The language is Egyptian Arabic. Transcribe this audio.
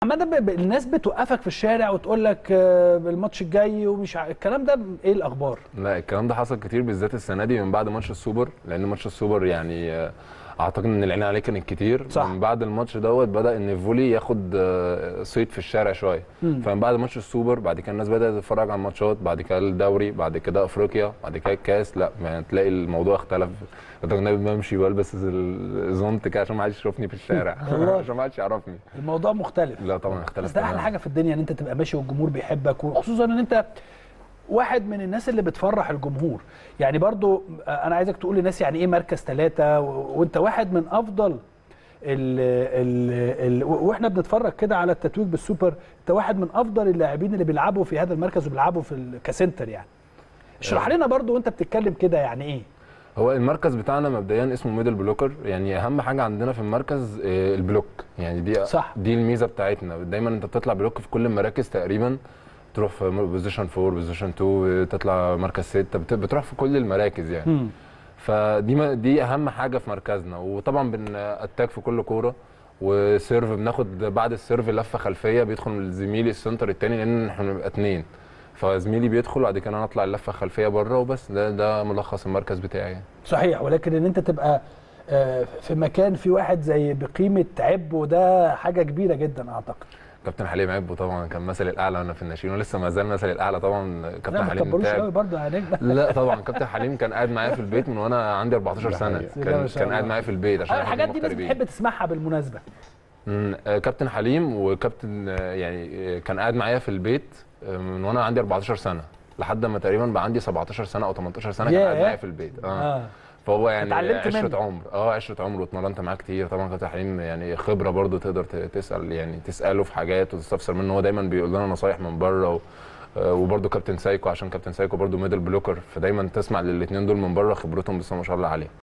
عامة ب- ب- الناس بتوقفك في الشارع وتقول لك آه، الماتش الجاي ومش ع... الكلام ده ايه الاخبار؟ لا الكلام ده حصل كتير بالذات السنه دي من بعد ماتش السوبر لان ماتش السوبر يعني آه، اعتقد ان العين عليه كانت كتير صح. من بعد الماتش دوت بدا ان الفولي ياخد آه، صيت في الشارع شويه مم. فمن بعد ماتش السوبر بعد كده الناس بدات تتفرج على الماتشات بعد كده الدوري بعد كده افريقيا بعد كده الكاس لا يعني تلاقي الموضوع اختلف لدرجه ان انا بمشي بلبس الزونت كده عشان ما حدش يشوفني في الشارع والله. عشان ما حدش يعرفني الموضوع مختلف لا طبعا اختلف بس ده احلى تماماً. حاجه في الدنيا ان انت تبقى ماشي والجمهور بيحبك وخصوصا ان انت واحد من الناس اللي بتفرح الجمهور يعني برضو انا عايزك تقول للناس يعني ايه مركز ثلاثة وانت واحد من افضل ال ال ال واحنا بنتفرج كده على التتويج بالسوبر انت واحد من افضل اللاعبين اللي بيلعبوا في هذا المركز وبيلعبوا في ال- كسنتر يعني اشرح لنا برضو وانت بتتكلم كده يعني ايه هو المركز بتاعنا مبدئيا اسمه ميدل بلوكر يعني اهم حاجه عندنا في المركز آه، البلوك يعني دي صح. دي الميزه بتاعتنا دايما انت بتطلع بلوك في كل المراكز تقريبا تروح في بوزيشن 4 بوزيشن 2 تطلع مركز 6 بت- بتروح في كل المراكز يعني مم. فدي ما- دي اهم حاجه في مركزنا وطبعا بنأتاك في كل كوره وسيرف بناخد بعد السيرف لفه خلفيه بيدخل زميلي السنتر التاني لان احنا بنبقى اتنين فزميلي بيدخل وبعد كده انا اطلع اللفه الخلفيه بره وبس ده ده ملخص المركز بتاعي يعني. صحيح ولكن ان انت تبقى آه، في مكان في واحد زي بقيمه عبو ده حاجه كبيره جدا اعتقد كابتن حليم عبو طبعا كان مثل الاعلى وانا في الناشئين ولسه ما زال مثل الاعلى طبعا لا كابتن ما حليم تكبروش قوي تعب برضه يا نجم لا طبعا كابتن حليم كان قاعد معايا في البيت من وانا عندي 14 ده سنه حقيقة. ما كان شاء كان قاعد الله. معايا في البيت عشان إحنا الحاجات دي الناس مغتربين. بتحب تسمعها بالمناسبه مم، آه، كابتن حليم وكابتن آه، يعني آه، كان قاعد معايا في البيت آه، من وانا عندي 14 سنه لحد ما تقريبا بقى عندي 17 سنه او 18 سنه كان قاعد ياه. معايا في البيت اه اه فهو يعني اتعلمت منه. عشره عمر اه عشره عمر واتمرنت معاه كتير طبعا كابتن حليم يعني خبره برضو تقدر ت- تسال يعني تساله في حاجات وتستفسر منه هو دايما بيقول لنا نصايح من بره و... آه، وبرضه كابتن سايكو عشان كابتن سايكو برضه ميدل بلوكر فدايما تسمع للاثنين دول من بره خبرتهم بس ما شاء الله عليهم